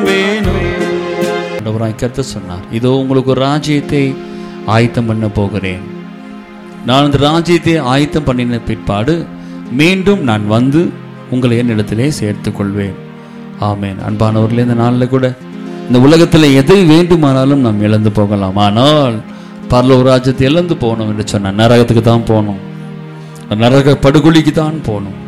காண்பேனோ ஆண்டவராய் கர்த்த சொன்னார் இதோ உங்களுக்கு ஒரு ராஜ்யத்தை ஆயத்தம் பண்ண போகிறேன் நான் அந்த ராஜ்யத்தை ஆயத்தம் பண்ணின பிற்பாடு மீண்டும் நான் வந்து உங்களை என்னிடத்திலே சேர்த்துக் கொள்வேன் ஆமென் அன்பானவர்களே இந்த நாளில் கூட இந்த உலகத்தில் எதை வேண்டுமானாலும் நாம் இழந்து போகலாம் ஆனால் பரலோக ராஜ்யத்தை இழந்து போகணும் என்று சொன்ன நரகத்துக்கு தான் போகணும் நரக படுகொலிக்கு தான் போகணும்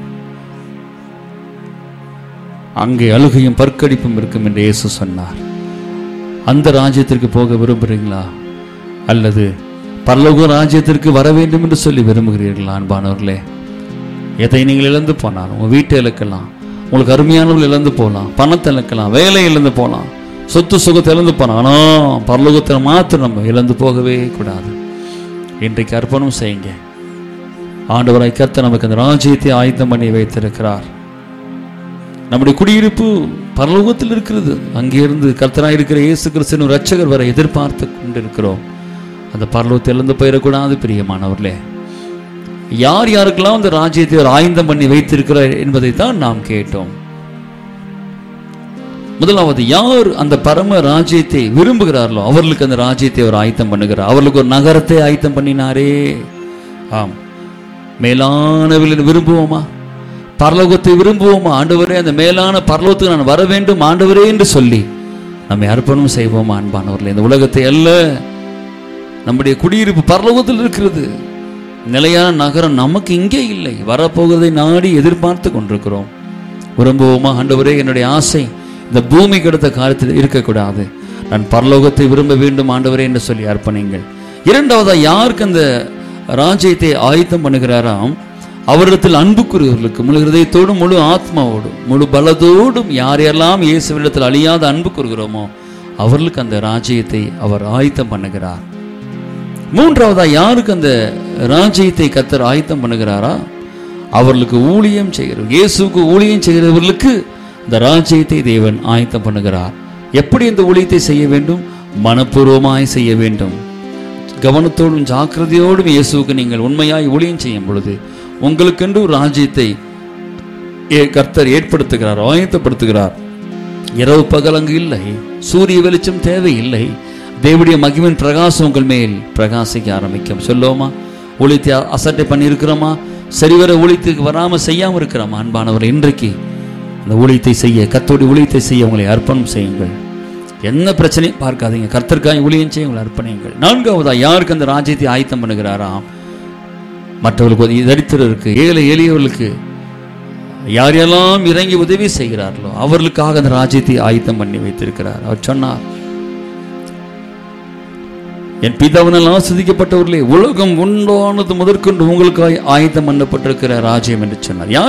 அங்கே அழுகையும் பற்கடிப்பும் இருக்கும் என்று இயேசு சொன்னார் அந்த ராஜ்யத்திற்கு போக விரும்புகிறீங்களா அல்லது பரலோக ராஜ்யத்திற்கு வர வேண்டும் என்று சொல்லி விரும்புகிறீர்களா அன்பானவர்களே எதை நீங்கள் இழந்து போனாலும் உங்கள் வீட்டை இழக்கலாம் உங்களுக்கு அருமையானவர்கள் இழந்து போகலாம் பணத்தை இழக்கலாம் வேலை இழந்து போகலாம் சொத்து சுகத்தை இழந்து போகலாம் ஆனால் பரலோகத்தில் மாத்திரம் நம்ம இழந்து போகவே கூடாது இன்றைக்கு அர்ப்பணம் செய்யுங்க ஆண்டவராய் கர்த்தர் நமக்கு அந்த ராஜ்யத்தை ஆயத்தம் பண்ணி வைத்திருக்கிறார் நம்முடைய குடியிருப்பு பரலோகத்தில் இருக்கிறது அங்கே இருந்து கர்த்தராய் இருக்கிற இயேசு கிறிஸ்துவின் ரட்சகர் வரை எதிர்பார்த்து கொண்டிருக்கிறோம் அந்த பரலோகத்தை இழந்து போயிடக்கூடாது பிரியமானவர்களே யார் யாருக்கெல்லாம் அந்த ராஜ்யத்தை அவர் ஆயந்தம் பண்ணி வைத்திருக்கிறார் என்பதை தான் நாம் கேட்டோம் முதலாவது யார் அந்த பரம ராஜ்யத்தை விரும்புகிறார்களோ அவர்களுக்கு அந்த ராஜ்யத்தை அவர் ஆயத்தம் பண்ணுகிறார் அவர்களுக்கு ஒரு நகரத்தை ஆயத்தம் பண்ணினாரே ஆம் மேலானவில் விரும்புவோமா பரலோகத்தை விரும்புவோமா ஆண்டவரே அந்த மேலான பரலோகத்துக்கு நான் வர வேண்டும் ஆண்டவரே என்று சொல்லி நம்மை அர்ப்பணம் செய்வோமா அன்பானவர்களே இந்த உலகத்தை அல்ல நம்முடைய குடியிருப்பு பரலோகத்தில் இருக்கிறது நிலையான நகரம் நமக்கு இங்கே இல்லை வரப்போகிறதை நாடி எதிர்பார்த்து கொண்டிருக்கிறோம் விரும்புவோமா ஆண்டவரே என்னுடைய ஆசை இந்த பூமி கிடைத்த காலத்தில் இருக்கக்கூடாது நான் பரலோகத்தை விரும்ப வேண்டும் ஆண்டவரே என்று சொல்லி அர்ப்பணிங்கள் இரண்டாவதா யாருக்கு அந்த ராஜ்யத்தை ஆயத்தம் பண்ணுகிறாராம் அவரிடத்தில் அன்புக்குரியவர்களுக்கு முழு ஹிருதயத்தோடும் முழு ஆத்மாவோடும் முழு பலத்தோடும் யார் யாரெல்லாம் இயேசுவிடத்தில் அழியாத அன்பு கூறுகிறோமோ அவர்களுக்கு அந்த ராஜ்யத்தை அவர் ஆயத்தம் பண்ணுகிறார் மூன்றாவதா யாருக்கு அந்த ராஜ்யத்தை கத்தர் ஆயத்தம் பண்ணுகிறாரா அவர்களுக்கு ஊழியம் செய்கிறவர் இயேசுக்கு ஊழியம் செய்கிறவர்களுக்கு இந்த ராஜ்யத்தை தேவன் ஆயத்தம் பண்ணுகிறார் எப்படி இந்த ஊழியத்தை செய்ய வேண்டும் மனப்பூர்வமாய் செய்ய வேண்டும் கவனத்தோடும் ஜாக்கிரதையோடும் இயேசுவுக்கு நீங்கள் உண்மையாய் ஊழியம் செய்யும் பொழுது உங்களுக்கென்று ஒரு ராஜ்யத்தை ஏ- கர்த்தர் ஏற்படுத்துகிறார் ஆயத்தப்படுத்துகிறார் இரவு பகல் அங்கு இல்லை சூரிய வெளிச்சம் தேவையில்லை தேவனுடைய மகிமின் பிரகாசம் உங்கள் மேல் பிரகாசிக்க ஆரம்பிக்கும் சொல்லுவோமா ஒளித்தை அசட்டை பண்ணியிருக்கிறோமா சரிவர ஒளித்துக்கு வராமல் செய்யாமல் இருக்கிறோமா அன்பானவர் இன்றைக்கு அந்த ஊழியத்தை செய்ய கத்தோடி ஊழியத்தை செய்ய உங்களை அர்ப்பணம் செய்யுங்கள் என்ன பிரச்சனையும் பார்க்காதீங்க கர்த்தருக்காய் ஊழியம் செய்ய உங்களை அர்ப்பணியுங்கள் நான்காவதா யாருக்கு அந்த ராஜ்யத்தை ஆயத்தம் பண்ணுகிறாராம் மற்றவர்களுக்கு ஒரு தரித்திரருக்கு ஏழை எளியவர்களுக்கு யார் யாரெல்லாம் இறங்கி உதவி செய்கிறார்களோ அவர்களுக்காக அந்த ராஜ்யத்தை ஆயத்தம் பண்ணி வைத்திருக்கிறார் அவர் சொன்னார் என் பிதாவினால் ஆசிரிக்கப்பட்டவர்களே உலகம் உண்டானது முதற்கொண்டு உங்களுக்காய் ஆயத்தம் பண்ணப்பட்டிருக்கிற ராஜ்யம் என்று சொன்னார் யார்